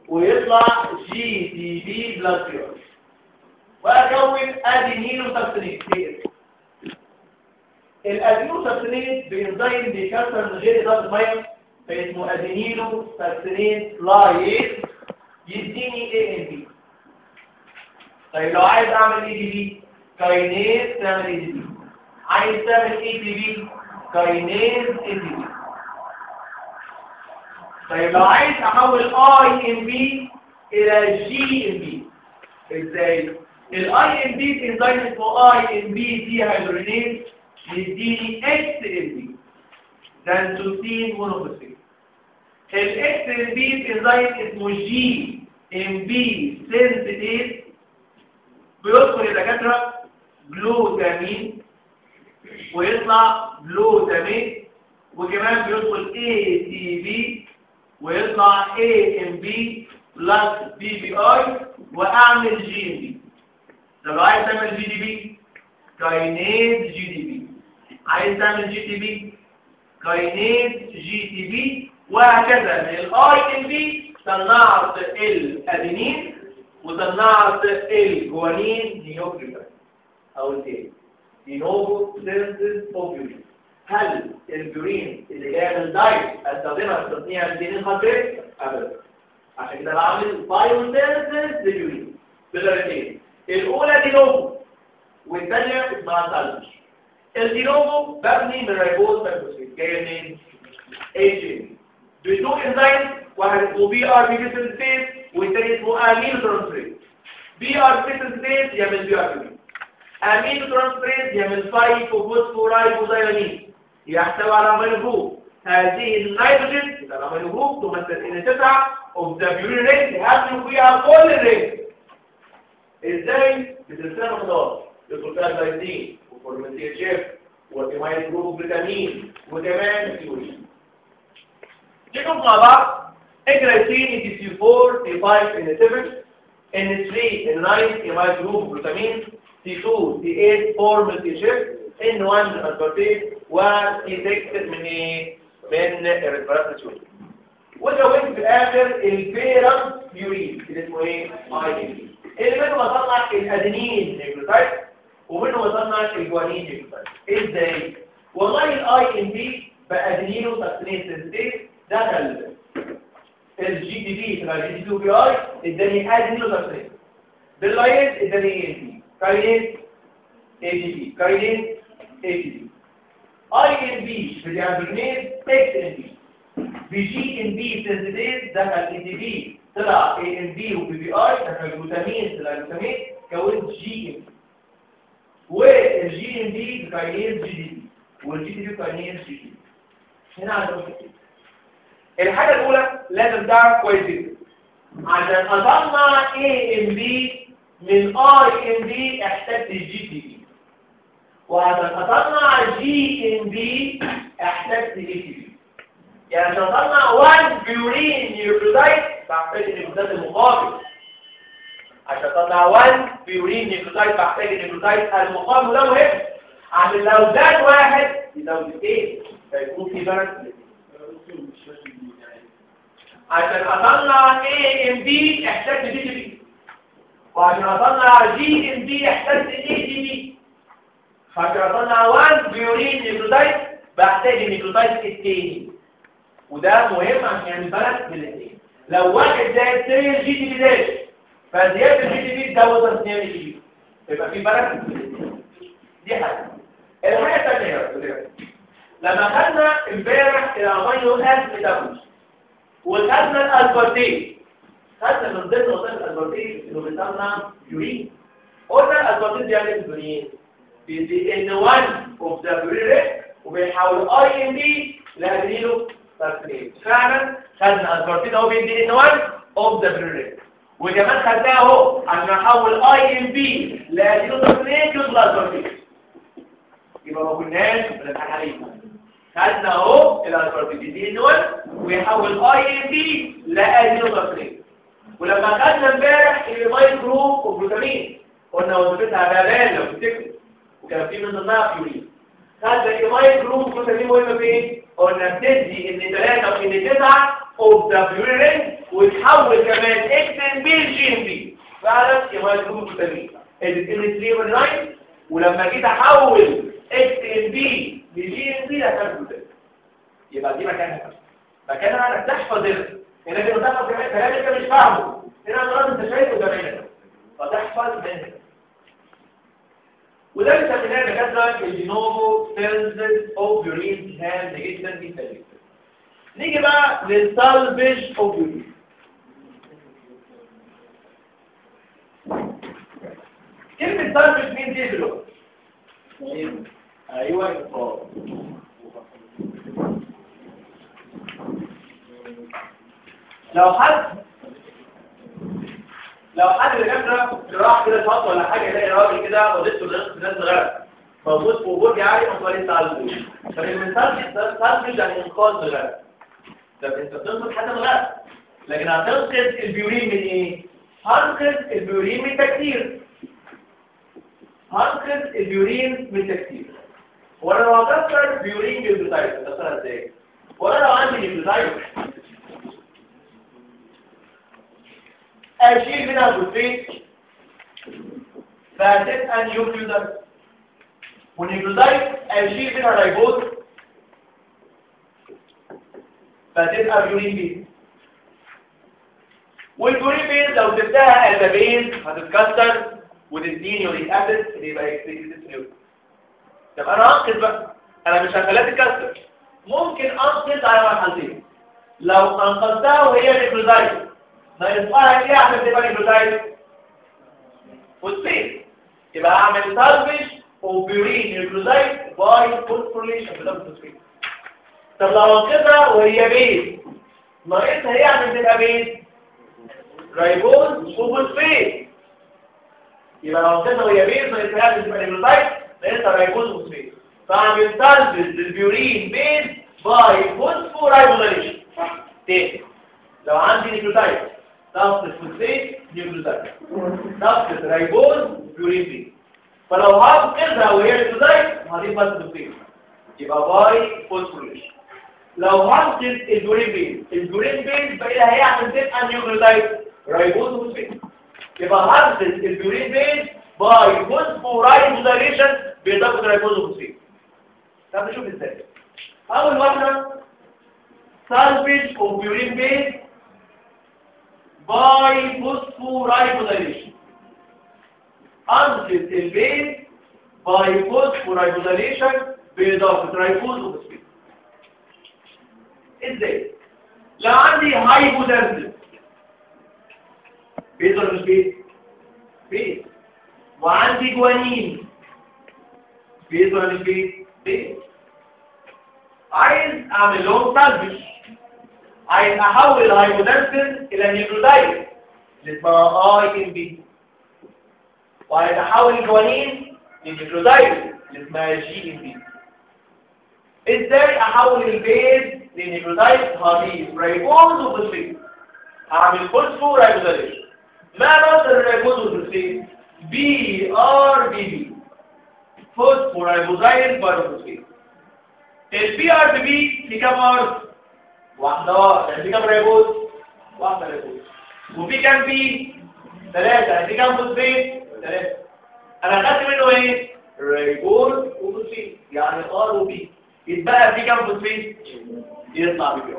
ويطلع جي تي بي بلس بي اي واكون ادينينو سبستريت الادينينو سبستريت بانزيم بيكسر من غير اضافه ميه فاسمه ادينينو سبستريت لايز يديني اي ان بي طيب لو عايز اعمل اي دي بي كاينيز تعمل اي دي بي عايز تعمل اي دي بي كاينيز اي دي بي طيب لو عايز احول اي ام بي الى جي ام بي ازاي الاي ام بي انزيم اسمه اي ام بي دي هيدروجينيز يديني اكس ام بي دانتوسين مونوفوسفيت الاكس ام بي انزيم اسمه جي ام بي سينثيتيز بيدخل الدكاتره جلوتامين ويطلع جلوتامين وكمان بيدخل اي تي بي ويطلع اي ام بي بلس بي بي اي واعمل جي ام بي طب لو عايز تعمل جي دي بي كاينيز جي دي بي عايز تعمل جي تي بي كاينيز جي تي بي وهكذا من الاي ام بي صنعت الادينين وصنعت الجوانين نيوكليوتايد او التاني دينوفو سينثيز اوفيولين هل البيورين اللي جايه من الدايت استخدمها في تصنيع الجنين خطير؟ ابدا عشان كده بعمل بايوسينثيز للبيورين بطريقتين الاولى دينوفو والثانيه اسمها سالفش الدينوفو ببني من ريبوز فاكوسيت جايه منين؟ اي جي بدو انزيم واحد اسمه بي ار بي سينثيز والثاني اسمه امين ترانسفيريز بي ار بي سينثيز يعمل بي ار بي امين ترانسفيريز يعمل 5 فوسفورايبوزايلامين يحتوي على امينو جروب هذه النيتروجين يبقى الامينو جروب تمثل ان 9 اوف ذا بيورين ريت هاتوا فيها كل الريت ازاي بترسلها مقدار يدخل فيها الجلايسين وفورمالدين شيف والامينو جروب فيتامين وكمان فيورين نشوف مع بعض الجلايسين دي سي 4 سي 5 ان 7 ان 3 ان 9 امينو جروب فيتامين سي 2 سي 8 فورمالدين شيف ان 1 اسبارتيت وسي 6 من ايه من الريسبيراتوري وزودت في الاخر الفيرم يورين اللي اسمه ايه اي اللي منه بصنع الادينين نيوكليوتايد ومنه بصنع الجوانين نيوكليوتايد ازاي والله الاي ام بي بادينينو سبستريت سنتيز دخل الجي دي بي تبع الجي دي بي اي اداني ادينينو سبستريت باللايز اداني اي ام بي كاينيز اي دي بي كاينيز اي دي بي اي ام بي باليانجينيز اكس ام بي بجي ام بي سنتيز دخل اي دي بي طلع اي ام بي وبي بي اي دخل جلوتامين طلع جلوتامين كونت جي ام بي والجي ام بي بكاينيز جي دي بي والجي دي بي بكاينيز جي دي بي هنا عندنا الحاجه الاولى لازم تعرف كويس جدا عشان اطلع اي ام بي من اي ام بي احتاج الجي دي بي وعشان اطلع جي ام بي احتاج اي تي بي يعني عشان اطلع 1 بيورين نيوكليوتايد بحتاج النيوكليوتايد المقابل عشان اطلع 1 بيورين نيوكليوتايد بحتاج النيوكليوتايد المقابل وده مهم عشان لو زاد واحد يزود اثنين فيكون في بالانس عشان اطلع اي ام بي احتاج جي دي بي وعشان اطلع جي ام بي احتاج اي دي بي عشان اطلع 1 بيورين نيوكليوتايد بحتاج النيوكليوتايد الثاني وده مهم عشان يعمل بالانس بين الاثنين لو واحد زائد 3 الجي دي بي زاد فزياده الجي دي بي تزود تصنيع الجي دي بي يبقى في بالانس بين الاثنين دي حاجه الحاجه الثانيه لما خدنا امبارح الامينو اسيد ميتابوليزم وخدنا الاسبارتين خدنا من ضمن وظائف الاسبارتين انه بيصنع يورين قلنا الاسبارتين بيعمل اليورين بيدي ان 1 اوف ذا يورين وبيحول اي ام بي لادرينو سالفينيت فعلا خدنا اسبارتين اهو بيدي ان 1 اوف ذا يورين وكمان خدناه اهو عشان احول اي ام بي لادرينو سالفينيت يطلع اسبارتين يبقى ما كناش بنضحك عليه خدنا اهو الاسبارتين ان 1 ويحول اي ام بي لادينو سالفينيت ولما خدنا امبارح الايمايل جروب وجلوتامين قلنا وظيفتها بابان لو تفتكروا وكان في من ضمنها فيورين خدنا الايمايل جروب وجلوتامين مهمه في ايه؟ قلنا بتدي ان 3 وان 9 اوف ذا فيورين وتحول كمان اكس ان بي لجي ان بي فعلا يبقى يكون متساويين ادي ان 3 و 9 ولما جيت احول اكس ان بي لجي ان بي هتبقى متساوي يبقى دي مكانها كده مكانها انك تحفظ هنا هنا كده تحفظ كلام انت مش فاهمه هنا خلاص انت شايفه ده هنا فتحفظ من هنا وده بيسميناه دكاتره الجينومو سيلز اوف يورين هام جدا جدا جدا نيجي بقى للسالفيج اوف يورين كلمة سالفيج مين دي دلوقتي؟ ايوه اه لو حد لو حد دكاتره راح كده شط ولا حاجه يلاقي راجل كده وضيته ناس غرق موجود في وجود يعني مصاري سالفيج فالمثال سالفيج يعني انقاذ الغرق طب انت بتنقذ حد من الغرق لكن هتنقذ البيورين من ايه؟ هنقذ البيورين من تكتير هنقذ البيورين من تكتير وانا لو هكسر بيورين بالبيوتايد هكسرها ازاي؟ وانا لو عندي البيوتايد اشيل منها الفوسفيت فهتبقى نيوكليوزايد والنيوكليوزايد اشيل منها رايبوز فتبقى بيورين بيز والبيورين بيز لو سبتها البابين هتتكسر وتديني يوريك اسيد اللي يبقى اكسكريتد فلويد طب انا انقذ بقى انا مش هخليها تتكسر ممكن انقذ على مرحلتين لو انقذتها وهي نيوكليوزايد ناقصها ايه عشان تبقى نيوكليوزايد فوسفيت يبقى اعمل سالفيج وبيورين نيوكليوزايد باي فوسفوريليشن بلاد فوسفيت طب لو انقذها وهي بيز ناقصها ايه عشان تبقى بيز رايبوز وفوسفيت يبقى لو انقذها وهي بيز ناقصها عشان تبقى نيوكليوزايد ناقصها رايبوز وفوسفيت فاعمل سالفيج للبيورين بيز باي فوسفورايبوزيشن تاني لو عندي نيوكليوزايد تفصل فوسفيت نيوكليوزايد تفصل رايبوز بيورين بيز فلو هفقدها وهي نيوكليوزايد هضيف بس فوسفيت يبقى باي فوسفوريليشن لو هفقد البيورين بيز البيورين بيز بقى هي عشان تبقى نيوكليوزايد رايبوز وفوسفيت يبقى هفقد البيورين بيز باي فوسفورايبوزيشن باضافه رايبوز وفوسفيت طب نشوف ازاي اول واحده salvage of urine base by phosphorybosylation أنقذ البيز by phosphorybosylation بإضافة ريبوز وفوسفيت ازاي؟ لو عندي هايبودنسل بيز ولا مش بيز؟ بيز وعندي جوانين بيز ولا مش بيز؟ بيز عايز اعمل لهم سالفج عايز احول الهايبودنسل الى نيوكليوتايد اللي اسمها اي ام بي وعايز احول الجوانين لنيوكليوتايد اللي اسمها جي ام بي ازاي احول البيز لنيوكليوتايد هضيف ريبوز وفوسفيت هعمل فوسفو رايبوزيشن ما مصدر الريبوز والفوسفيت بي ار بي بي فوسفو رايبوزايل بايروفوسفيت البي ار بي بي في كام ار واحده ار يعني في كام ريبوز واحده ريبوز وفي كام بي ثلاثه يعني في كام فوسفيت ثلاثه انا خدت منه ايه ريبوز وفوسفيت يعني ار وبي يتبقى في كام فوسفيت يطلع بي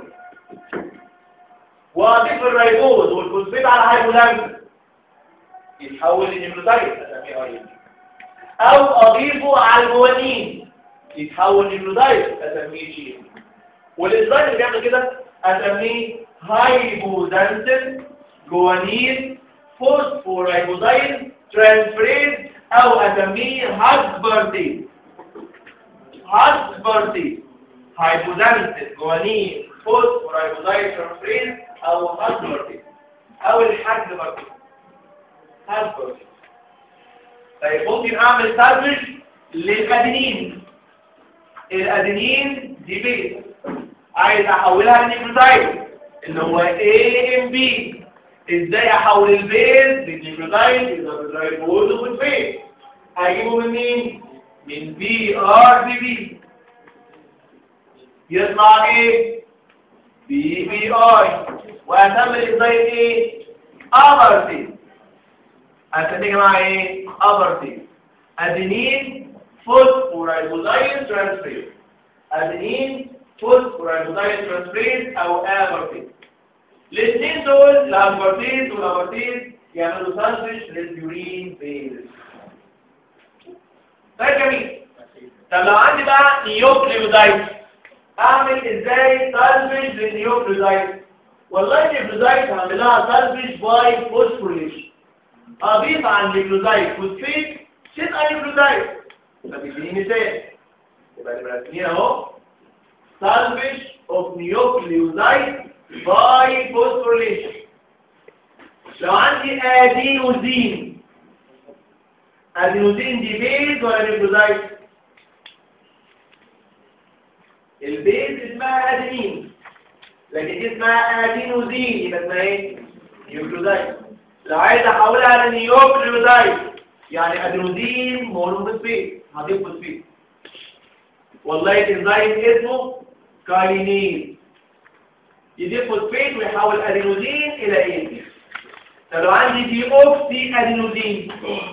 واضيف الريبوز والفوسفيت على هايبولامين يتحول لنيوكليوتايد او اضيفه على الجوانين يتحول لنيوكليوتايد اسميه جي والازاي اللي بيعمل كده اسميه هايبودانسل جوانين فوسفورايبوزايل ترانسفريز او اسميه هاسبرتيز هاسبرتيز هايبودانسل جوانين فوسفورايبوزايل ترانسفريز او هاسبرتيز او الحجم برضه هاسبرتيز طيب ممكن اعمل سالفج للادينين الادينين دي بيز عايز احولها لنيوكليوتايد اللي هو A ام بي ازاي احول البيز للنيوكليوتايد اذا بالرايبوز والفيز هجيبه من مين من بي ار بي بي يطلع ايه بي بي اي واسمي الانزيم ايه ابر سيل هتسميه يا جماعه ايه ابر سيل ادينين فوسفورايبوزايل ترانسفير ادينين فوسفورايبوزايل ترانسفير او ابر سيل الاثنين دول الاسبرتيز والابرتيز يعملوا سالفش للبيورين بيز طيب جميل طب لو عندي بقى نيوكليودايد اعمل ازاي سالفج للنيوكليودايد والله النيوكليودايد هعمل لها سالفج باي فوسفوريليشن اضيف على النيوكليودايد فوسفيت سيت نيوكليودايد طب اديني مثال يبقى نبقى راسمين اهو سالفج اوف نيوكليودايد باي فوسفوريليشن لو عندي ادينوزين ادينوزين دي بيز ولا نيوكليودايد البيز اسمها ادينين لكن دي اسمها ادينوزين يبقى اسمها ايه نيوكليودايد لو عايز احولها لنيوكليودايد يعني ادينوزين مونوفوسفيت هضيف فوسفيت والله الانزيم اسمه كاينيز يضيف فوسفيت ويحول ادينوزين الى ايه طب لو عندي دي اوكسي ادينوزين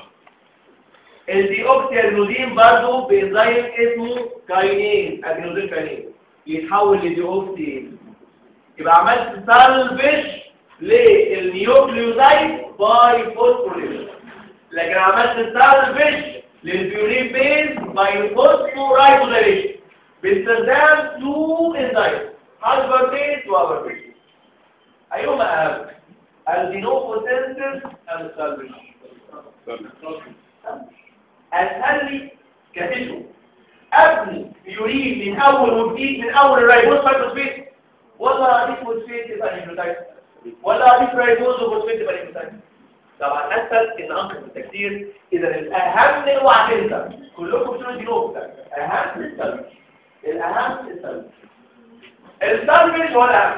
الدي اوكسي ادينوزين برضه بانزيم اسمه كاينيز ادينوزين كاينيز يتحول لدي اوكسي يبقى عملت سالفش للنيوكليوزايد باي فوسفوريليشن لكن عملت سالفش للبيورين بيز باي فوسفورايبوزيليشن باستخدام تو انزيم هالبرتيز وابرتيز ايهما اهم الدينوفوسينثيس ام السالفش اسهل لي كتشو ابني بيورين من اول وجديد من اول الرايبوز فوسفيت ولا اضيف فوسفيت يبقى نيوكليوتايد ولا اضيف رايبوز وفوسفيت يبقى نيوكليوتايد طبعا اسهل ان انقذ التكسير اذا الاهم اوعى تنسى كلكم بتقولوا دينوفوسينثيس اهم السالفش الاهم السالفش السالفش هو الاهم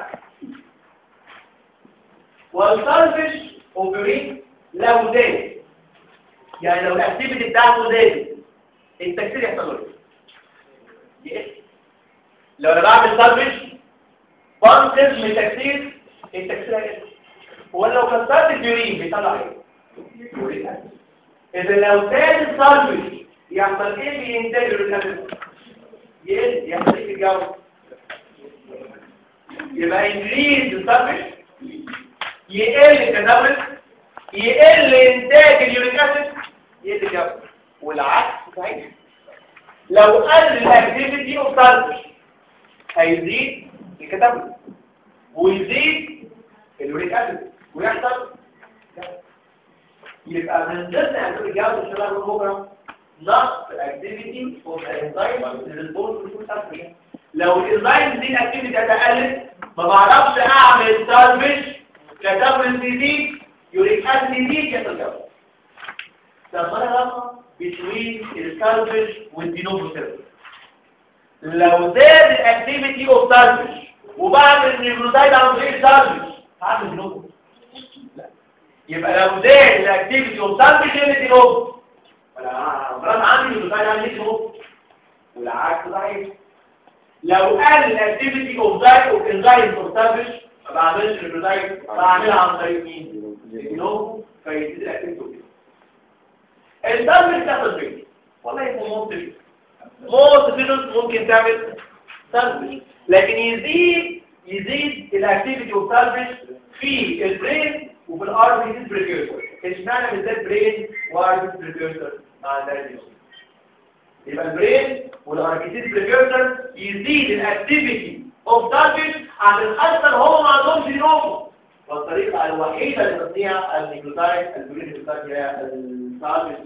والسالفش اوبريت لو زاد يعني لو الاكتيفيتي بتاعته زادت التكسير يحصل له ايه لو انا بعمل سالفش بنقذ من التكسير التكسير هيقل ولا لو كسرت البيورين بيطلع ايه يوريك أسيد. اذا لو زاد السالفش يحصل ايه بينتج الاسيد يقل يحصل ايه في الجو يبقى انكريز السالفش يقل التداول يقل انتاج اليوريك اسيد يقل الجو والعكس صحيح لو قل الاكتيفيتي اوف سالفش هيزيد التداول ويزيد اليوريك اسيد ويحصل يبقى من ضمن اسباب الجو ان شاء الله بكره نقص الاكتيفيتي اوف الانزيم ريسبونس تو سالفش لو الانزيم دي الاكتيفيتي اتقلت ما بعرفش اعمل سالفش كتبل دي يوريك اسيد دي يتجاوز ده فرق بين السالفج والدينوفو سيرفيس لو زاد الاكتيفيتي اوف سالفج وبعمل النيوكليوتايد عن طريق السالفج هعمل دينوفو لا يبقى لو زاد الاكتيفيتي اوف سالفج هي دينوفو فانا عندي نيوكليوتايد عندي دينوفو والعكس صحيح لو قل الاكتيفيتي اوف ذات اوف انزايم اوف سالفج ما بعملش الريزايد بعملها عن طريق مين؟ النوم فيزيد الاكتيفيتي الدم بتاخد فين؟ والله يكون موت فين موت فين ممكن تعمل سالفج لكن يزيد يزيد الاكتيفيتي اوف سالفج في البرين وفي الار بي سي بريكيرسر اشمعنى بالذات برين وار بي سي بريكيرسر مع ذلك يبقى البرين والار بي سي بريكيرسر يزيد الاكتيفيتي اوف سالفج عشان اصلا هم ما عندهمش نوم والطريقه الوحيده لتصنيع النيوكليوتايد البرين نيوكليوتايد هي السالفج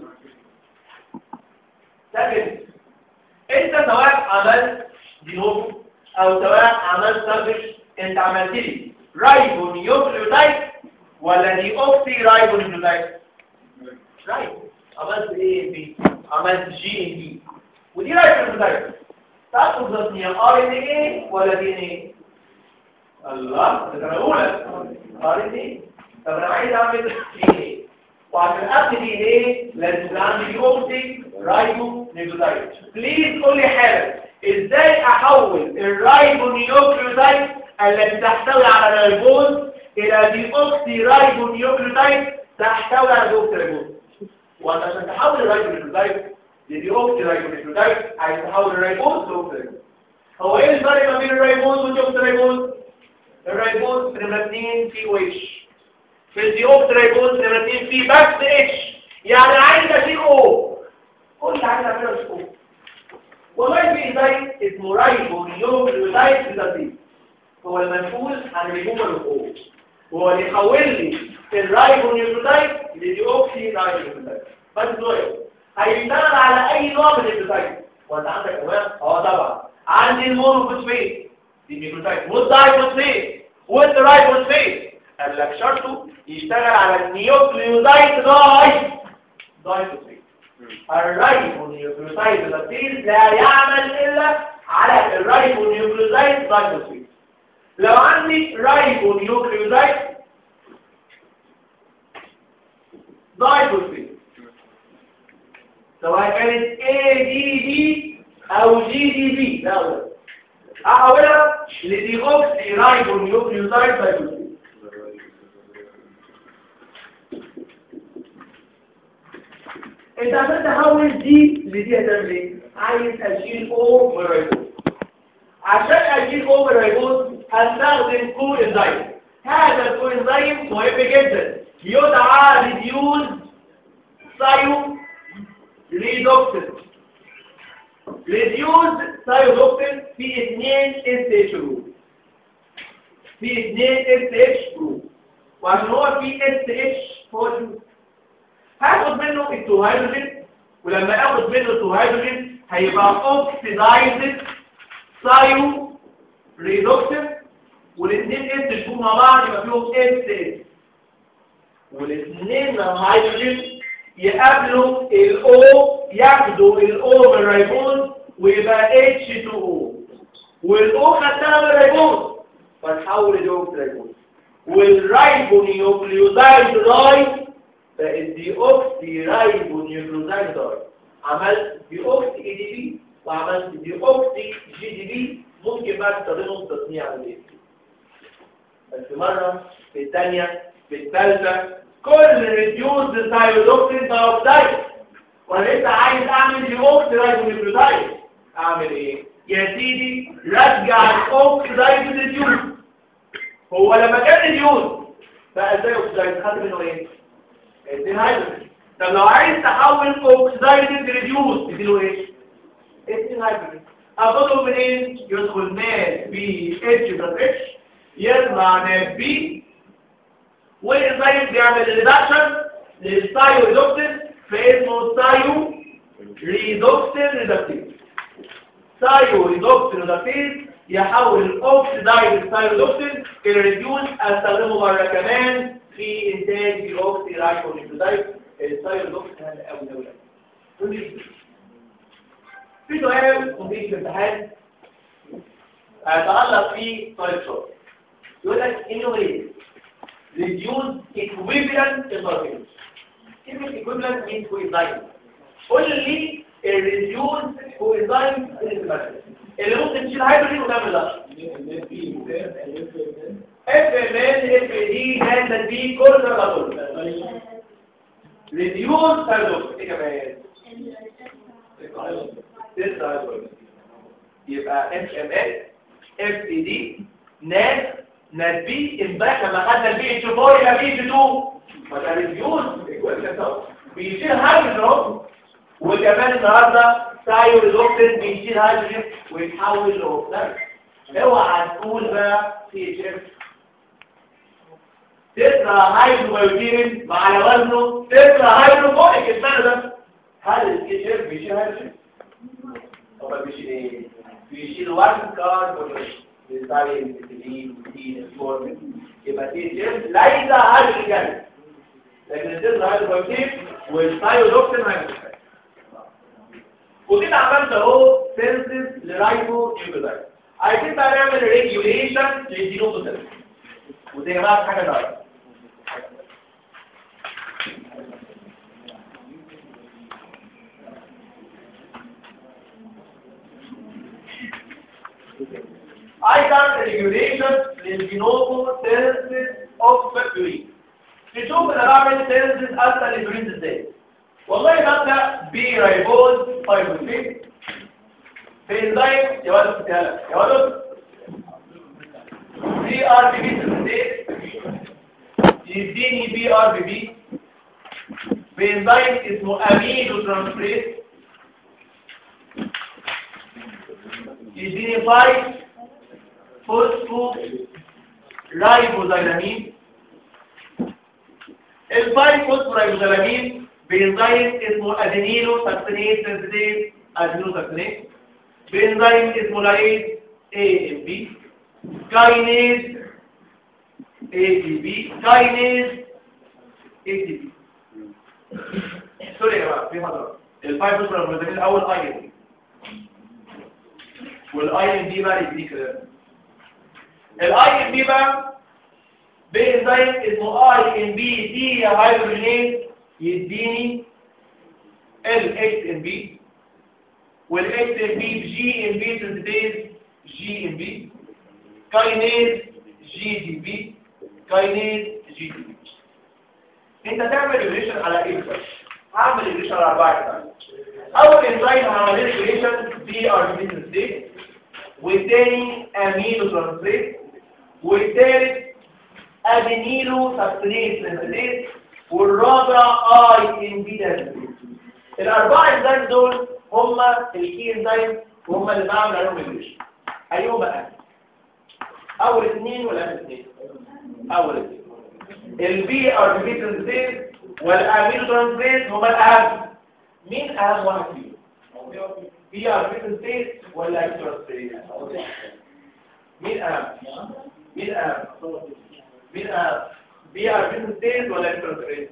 لكن انت سواء عملت دينوفو او سواء عملت سالفج انت عملت لي رايبو نيوكليوتايد ولا دي اوكسي رايبو نيوكليوتايد رايبو عملت ايه بي عملت جي ان بي ودي رايبو نيوكليوتايد تاخد تصنيع ار ان ايه ولا دي ان ايه الله ده انا اولى ار ان ايه طب انا عايز اعمل دي ان ايه وعشان ابني دي ان ايه لازم يبقى عندي اوكسي رايبو نيوكليوتايد بليز قول لي حاجه ازاي احول الرايبو نيوكليوتايد التي تحتوي على الريبوز الى دي اوكسي رايبو نيوكليوتايد تحتوي على دوكسي ريبوز وانت عشان تحول الرايبو نيوكليوتايد لدي اوكسي رايبو نيوكليوتايد عايز تحول الريبوز لدوكسي ريبوز هو ايه الفرق ما بين الريبوز والدوكسي ريبوز الريبوز نمرة 2 في وش في الديوكسي ريبوز نمرة 2 في بس اتش يعني عايز اشيل او كل حاجه اعملها اشيل او والله في انزيم اسمه رايبو نيوكليوتايد ريدكتيز هو المسؤول عن ريموفر الاو هو اللي يحول لي الرايبو نيوكليوتايد لديوكسي رايبو نيوكليوتايد بس دول هيشتغل على اي نوع من النيوكليوتايد وانت عندك كمان اه طبعا عندي المونوفوسفيت دي نيوكليوتايد والدايفوسفيت والترايفوسفيت قال لك شرطه يشتغل على النيوكليوتايد داي دايفوسفيت الرايبونيوكليوتايد الريدكتيز لا يعمل إلا على الرايبونيوكليوتايد دايفوسفيت لو عندي رايبونيوكليوتايد دايفوسفيت سواء كانت ADD أو GDD لا ولا أحولها لديوكسي رايبونيوكليوتايد دايفوسفيت انت عشان تحول دي لدي هتعمل ايه عايز اشيل او من الريبوز عشان اشيل او من الريبوز هستخدم كو انزيم هذا الكو انزيم مهم جدا يدعى ريديوز سايو ريدوكسين ريديوز سايودوكسين في اثنين اس اتش جروب في اثنين اس اتش جروب وعشان هو في اس اتش هو جروب هاخد منه التو هيدروجين ولما اخد منه التو هيدروجين هيبقى اوكسيدايزد سايو ريدوكسين والاثنين اس يشوفوا مع بعض يبقى فيهم اس اس والاثنين هيدروجين يقابلوا الاو ياخدوا الاو من الريبوز ويبقى اتش 2 او والاو خدتها من الريبوز فتحول لدوكس ريبوز والرايبونيوكليوتايد راي بقت دي اوكسي رايبو نيوكليوتايد داي عملت دي اوكسي اي دي بي وعملت دي اوكسي جي دي بي ممكن بقى تستخدمهم في تصنيع الاي بس مره في الثانيه في الثالثه كل ريديوز ثايروكسين دايوكسيد وانا لسه عايز اعمل دي اوكسي رايبو نيوكليوتايد اعمل ايه يا سيدي رجع الاوكسيدايد ريديوز هو لما كان ريديوز بقى ازاي اوكسيدايد خدت منه ايه اتنين هيدروجين طب لو عايز تحول اوكسيدايد ريديوز تديله ايه اتنين هيدروجين اخدهم منين يدخل ناس بي اتش بلس اتش يطلع ناس بي والانزيم بيعمل ريدكشن للسايو ريدوكسين فاسمه سايو ريدوكسين ريدكتيز سايو ريدوكسين ريدكتيز يحول الاوكسيدايد سايو ريدوكسين الى ريديوز استخدمه مره كمان في انتاج ديوكسي رايبونيوكليوتايد الثايروكسين هذا اول دوله في سؤال مضيف في الامتحان هيتعلق في طالب شاطر يقول لك انه ايه reduce equivalent environment كلمة equivalent means coenzyme قول لي الريديوز coenzyme اللي ممكن تشيل هيدروجين وتعمل ده اف ام ان اف دي هاند دي كل ده كله ريديوز ثايروكس ايه كمان يبقى اف ام ان اف دي ناس ناس بي امبارح لما خدنا البي اتش 4 يبقى بي اتش 2 فده ريديوز بيشيل هيدروجين اهو وكمان النهارده سايو ريدوكسين بيشيل هيدروجين ويتحول لاوكسيد اوعى تقول بقى سي اتش اف تسرع هيدروجين مع وزنه تسرع هيدروفونيك السنه ده هل السي اتش اف بيشيل هيدروجين طب بيشيل ايه بيشيل 1 كاربون بيساوي الاتيلين والتين الفورمين يبقى سي اتش اف ليس هيدروجين لكن التسرع هيدروجين والثايودوكسين هيدروجين وكده عملت اهو سينسز لرايبو نيوكليوتايد عايزين بقى نعمل ريجوليشن للجينوم ودي يا جماعه حاجه ثانيه ايضا ريجوليشن للجينومو سيرفيس اوف فاكتوري نشوف انا بعمل سيرفيس اصلا للبريد ازاي والله ببدا برايبوز فايبروفين في انزيم يا ولد بتتكلم يا ولد بي ار بي بي يديني بي ار بي بي بانزيم اسمه امينو ترانسفيريز يديني 5 فوسفو رايبوزيلامين الفايف فوسفو رايبوزيلامين بانزيم اسمه ادينيلو ساكسينيز سنسيتيف ادينيلو ساكسينيز بانزيم اسمه لايز اي ام بي كاينيز اي تي بي كاينيز اي تي بي سوري يا جماعه في حضرتك الفايف فوسفو رايبوزيلامين الاول اي ام بي والاي ام بي بقى يديك الاي ام بي بقى بانزيم اسمه اي ام بي دي هيدروجينيز يديني ال اكس ام بي والاكس ام بي جي ام بي سنتيز جي ام بي كاينيز جي دي بي كاينيز جي دي بي انت تعمل ريليشن على ايه بس هعمل ريليشن على اربعه اول انزيم هعمل ريليشن دي ار بي سنتيز والتاني امينو ترانسليت والتالت ادينيلو ساكسينيز سنتيز والرابع اي ان بي ترانسليت الاربعه انزيم دول هم الكي انزيم وهم اللي بعمل عليهم ريليشن ايهم بقى اول اثنين ولا اخر اثنين اول اثنين البي ار بي سنتيز والامينو ترانسليت هم الاهم مين اهم واحد فيهم بي ار بي سنتيز ولا اكستراسيل مين اهم مين اهم مين اهم بي ار بي سنتيز ولا اكستراسيل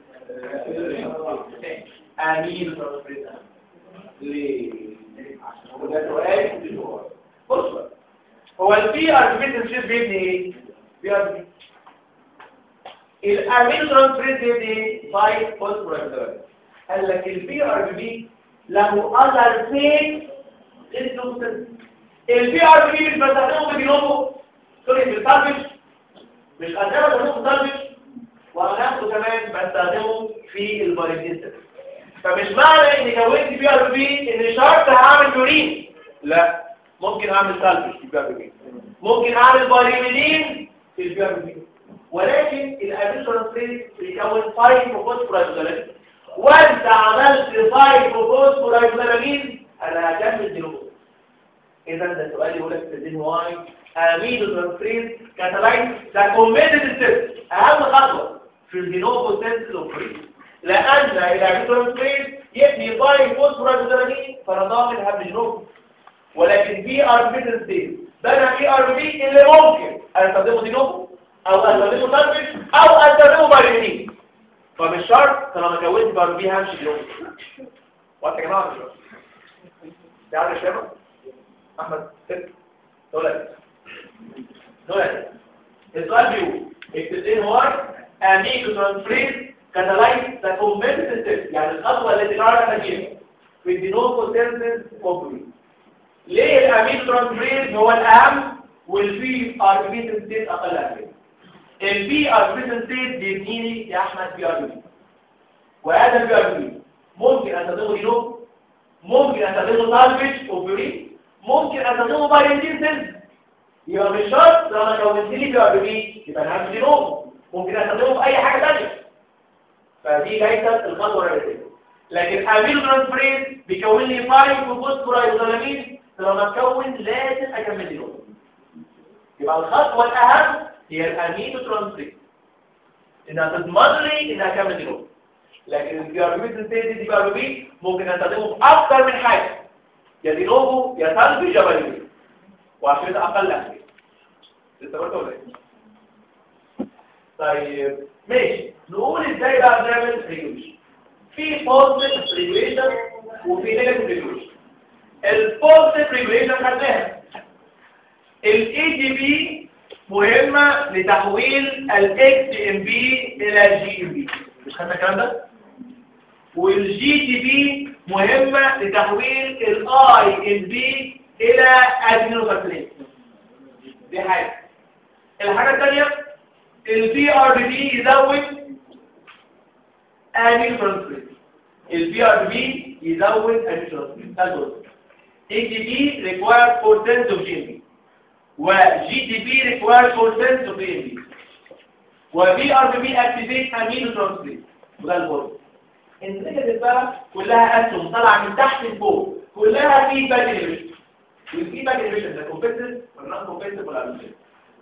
امين ترانسفير ليه وده سؤال بص بقى هو البي ار بي سنتيز بيبني ايه بي ار بي الامين ترانسفير بيبني فايت فوسفورس قال لك البي ار بي له اذر فين البي ار بي مش بستخدمه في جنوبه سوري في السالفش مش قادر بستخدمه في السالفش وهناخده كمان بستخدمه في الباريديستر فمش معنى اني كونت بي ار بي ان شرط هعمل يورين لا ممكن اعمل سالفش في البي ار بي ممكن اعمل باريميدين في البي ار بي ولكن الامين ترانسفير بيكون 5 فوسفورايزولامين وانت عملت 5 فوسفورايزولامين انا هكمل جنوبه اذا ده سؤال يقول لك تدين واي امينو ترانسفير كاتالايز ده كومبيتيتيف ستيب اهم خطوه في الجينوم سينثيز اوبريشن لان الامينو ترانسفير يبني باي فوسفورايزولامين فنضامن هم الجنوب ولكن في ار بي ستيب ده في ار بي اللي ممكن استخدمه جنوب او استخدمه سالفش او استخدمه بايرينين فمش شرط طالما كونت بار بي همشي جنوب وقت يا جماعه مش شرط ده عارف الشباب احمد ست دولار دولار السؤال بيقول اكتبين واي اميكو ترانسفير كاتالايز ذا كومبيتيتيف يعني الخطوه التي قررنا نجيبها في الدينوفو سيرفيس اوبري ليه الاميكو ترانسفير هو الاهم والبي ار بي سنتيز اقل اهميه البي ار بي سنتيز بيبنيني يا احمد بي ار بي وهذا البي ار بي ممكن استخدمه جنوب ممكن استخدمه سالفيج اوبري ممكن استخدمه بايرنتين سيلز يبقى مش شرط لما كونت لي بي ار بي يبقى انا هعمل جنوب ممكن استخدمه في اي حاجه ثانيه فدي ليست الخطوه الرئيسيه لكن امينو ترانسفيريز بيكون لي فايف فوسفورايزولامين لما اتكون لازم اكمل جنوب يبقى الخطوه الاهم هي الامينو ترانسفيريز انها تضمن لي انها اكمل جنوب لكن البي ار بي سنتيز دي بي ار بي ممكن استخدمه في اكتر من حاجه يا دينوفو يا سالفي جبلي وعشان كده اقل اهميه لسه برضه ولا ايه طيب ماشي نقول ازاي بقى بنعمل ريجوليشن في بوزيتيف ريجوليشن وفي نيجاتيف ريجوليشن البوزيتيف ريجوليشن خدناها الاي دي بي مهمه لتحويل الاكس ام بي الى جي ام بي مش خدنا الكلام ده والجي تي بي مهمة لتحويل الاي ام بي الى ادينوساكرين دي حاجه الحاجه الثانيه البي ار بي يزود امين ترانسفير البي ار بي يزود امين ترانسفير ده جزء اي تي بي ريكواير 4 اوف جي ام بي وجي تي بي ريكواير 4 اوف اي ام بي وبي ار بي اكتيفيت امين ترانسفير وده الجزء النيجاتيف بقى كلها اسهم طالعه من تحت لفوق كلها في باك انيميشن والفي باك انيميشن ده كومبيتيتيف ولا نون كومبيتيتيف ولا انيميشن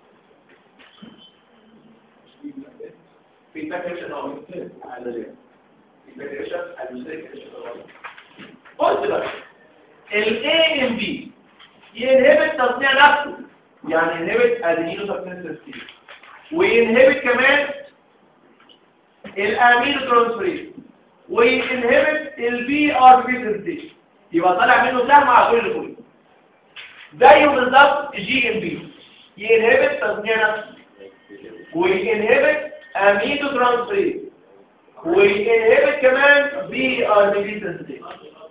في باك انيميشن او في باك انيميشن انيميشن بص بقى الاي ام بي ينهبت تصنيع نفسه يعني ينهبت ادينينو سبستنس وينهبت كمان الامينو ترانسفيريز وينهبت البي ار بي سنتيشن يبقى طالع منه سهم على كل كل زيه بالظبط جي ام بي ينهبت تصنيع نفسه وينهبت امينو ترانسفيريز وينهبت كمان بي ار بي سنتيشن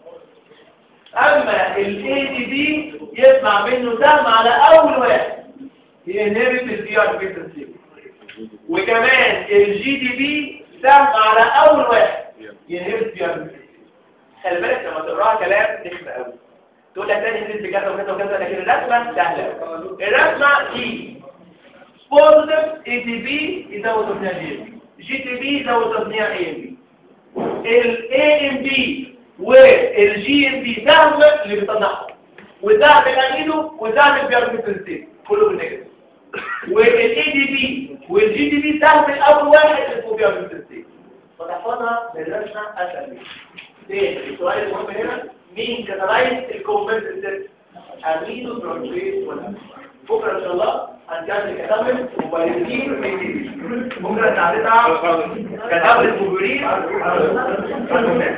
اما الاي دي بي يطلع منه سهم على اول واحد ينهبت البي ار بي سنتيشن وكمان الجي دي بي سهم على اول واحد ينهبت فيها بالمثل خلي بالك لما تقراها كلام تخفى قوي تقول لك تاني نزلت بكذا وكذا وكذا لكن الرسمه سهله الرسمه دي بوزيتيف اي تي بي يزود تصنيع جي ام بي جي تي بي يزود تصنيع اي ام بي الاي ام بي والجي ام بي سهم اللي بيصنعهم وسهم الامينو وسهم البيرميتنسين كله بالنيجاتيف والاي دي بي والجي دي بي سهم الاول واحد اللي اسمه بيرميتنسين فتحفظها بالرسمة أسهل ليه؟ السؤال المهم هنا مين كترايز الكومبنسنت أمينو برونشيت ولا بكرة إن شاء الله هنكمل كتابة موبايلين بكرة ساعتها كتابة موبايلين